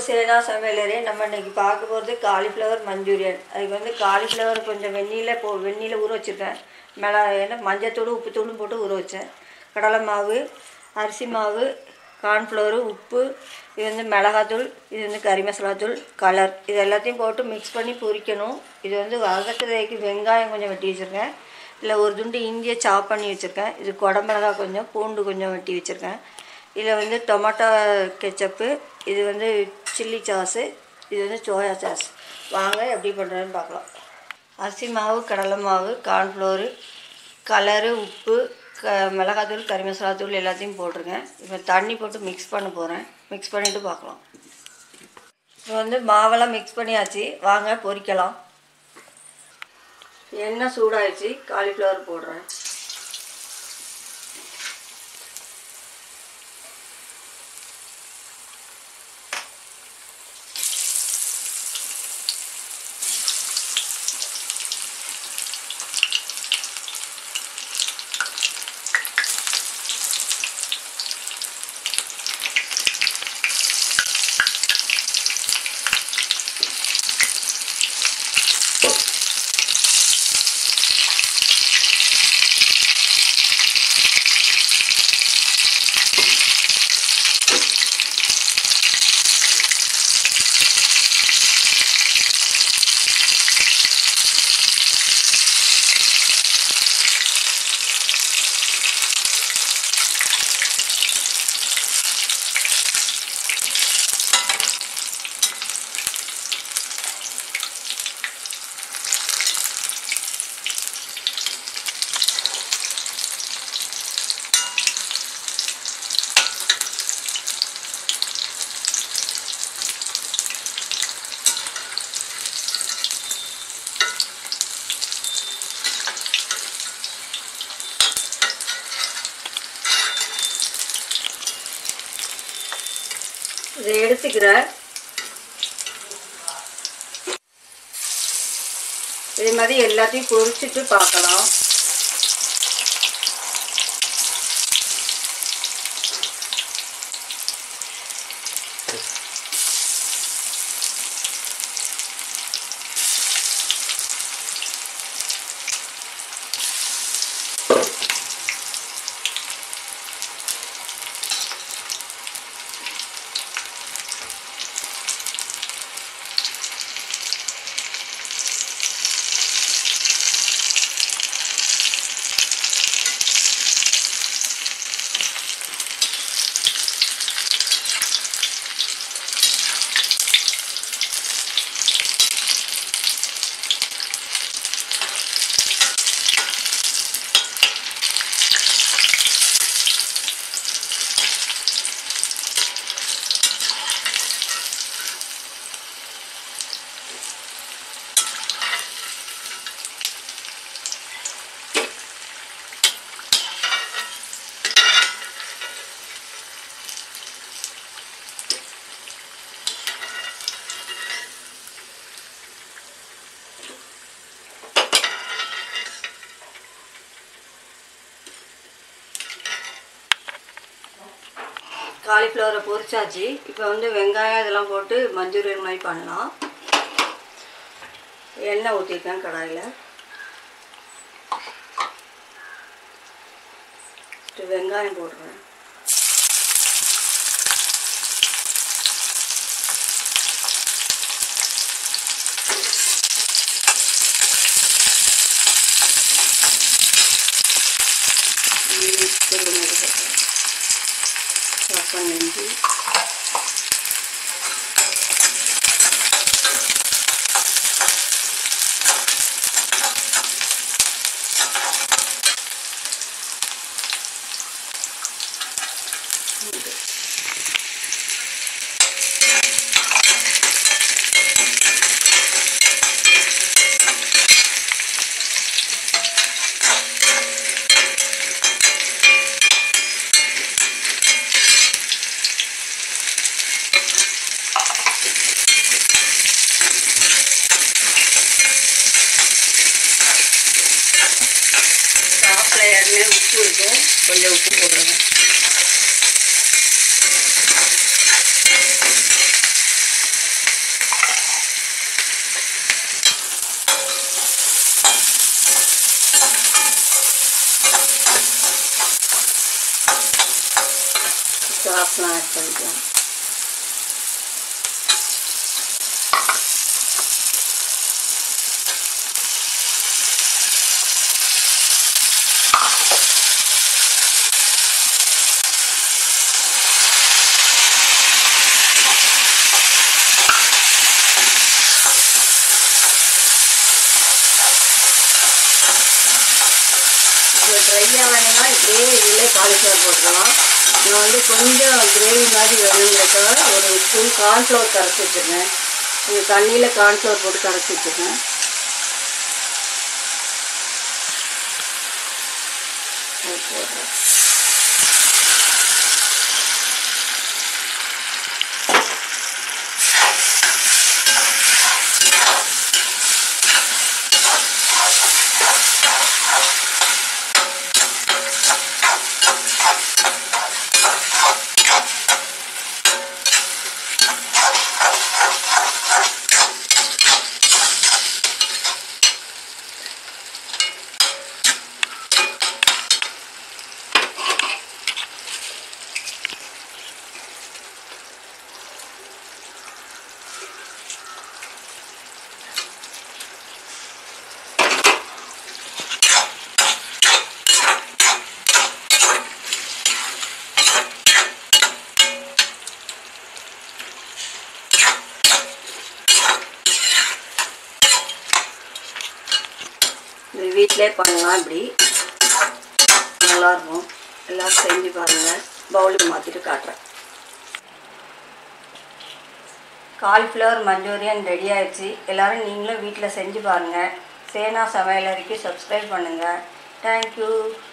சேனா சமையலரே நம்ம இன்னைக்கு பார்க்க போகிறது காலிஃப்ளவர் மஞ்சூரியன் அதுக்கு வந்து காலிஃப்ளவர் கொஞ்சம் வெந்நீரில் போ வெந்நீரில் ஊற வச்சுருக்கேன் மிளகா என்ன மஞ்சத்தூள் உப்புத்தூளும் போட்டு ஊற வச்சேன் கடலை மாவு அரிசி மாவு கார்ன்ஃப்ளவரு உப்பு இது வந்து மிளகாத்தூள் இது வந்து கறி மசாலாத்தூள் கலர் இது எல்லாத்தையும் போட்டு மிக்ஸ் பண்ணி பொரிக்கணும் இது வந்து வதக்குறதுக்கு வெங்காயம் கொஞ்சம் வெட்டி வச்சுருக்கேன் இல்லை ஒரு துண்டு இஞ்சியை சாப் பண்ணி வச்சுருக்கேன் இது குடமிளகா கொஞ்சம் பூண்டு கொஞ்சம் வெட்டி வச்சுருக்கேன் இதில் வந்து டொமேட்டோ கெச்சப்பு இது வந்து சில்லி சாஸு இது வந்து சோயா சாஸ் வாங்க எப்படி பண்ணுறதுன்னு பார்க்கலாம் அரிசி மாவு கடலை மாவு கார்ன்ஃப்ளோரு கலரு உப்பு க மிளகாத்தூள் கறி மசாலா தூள் எல்லாத்தையும் போட்டிருக்கேன் இப்போ தண்ணி போட்டு மிக்ஸ் பண்ண போகிறேன் மிக்ஸ் பண்ணிவிட்டு பார்க்கலாம் இப்போ வந்து மாவெல்லாம் மிக்ஸ் பண்ணியாச்சு வாங்க பொரிக்கலாம் எண்ணெய் சூடாயிடுச்சு காலிஃப்ளவர் போடுறேன் இதை எடுத்துக்கிறேன் இதே மாதிரி எல்லாத்தையும் பொரிச்சிட்டு பார்க்கலாம் காலிஃப்ளவரை பொரிச்சாச்சு இப்போ வந்து வெங்காயம் இதெல்லாம் போட்டு மஞ்சூரியன் மாதிரி பண்ணலாம் எண்ணெய் ஊற்றிருக்கேன் கடாயில் வெங்காயம் போடுறேன் ரசம் இஞ்சி சாப்பில் ஏற்கனவே உப்பு இருக்கும் கொஞ்சம் உப்பு போடுறேன் சாஸ்லாம் ஆட் பண்ணிக்கலாம் இது ட்ரையாக வேணும்னா இப்படியே இதிலே காலிஃப்ளவர் போட்டுக்கலாம் நான் வந்து கொஞ்சம் கிரேவி மாதிரி வேணுங்கிறதுக்காக ஒரு ஸ்பூன் கார்ன்ஃப்ளவர் கரைச்சி வச்சுருக்கேன் இது தண்ணியில் கார்ன்ஃப்ளவர் போட்டு கரைச்சி வச்சுருக்கேன் அது போடுறேன் இது வீட்டிலே பண்ணலாம் இப்படி நல்லாயிருக்கும் எல்லோரும் செஞ்சு பாருங்கள் பவுலுக்கு மாற்றிட்டு காட்டுறேன் காலிஃப்ளவர் மஞ்சூரியன் ரெடி ஆயிடுச்சு எல்லோரும் நீங்களும் வீட்டில் செஞ்சு பாருங்கள் சேனா சமையலறைக்கு சப்ஸ்கிரைப் பண்ணுங்கள் தேங்க்யூ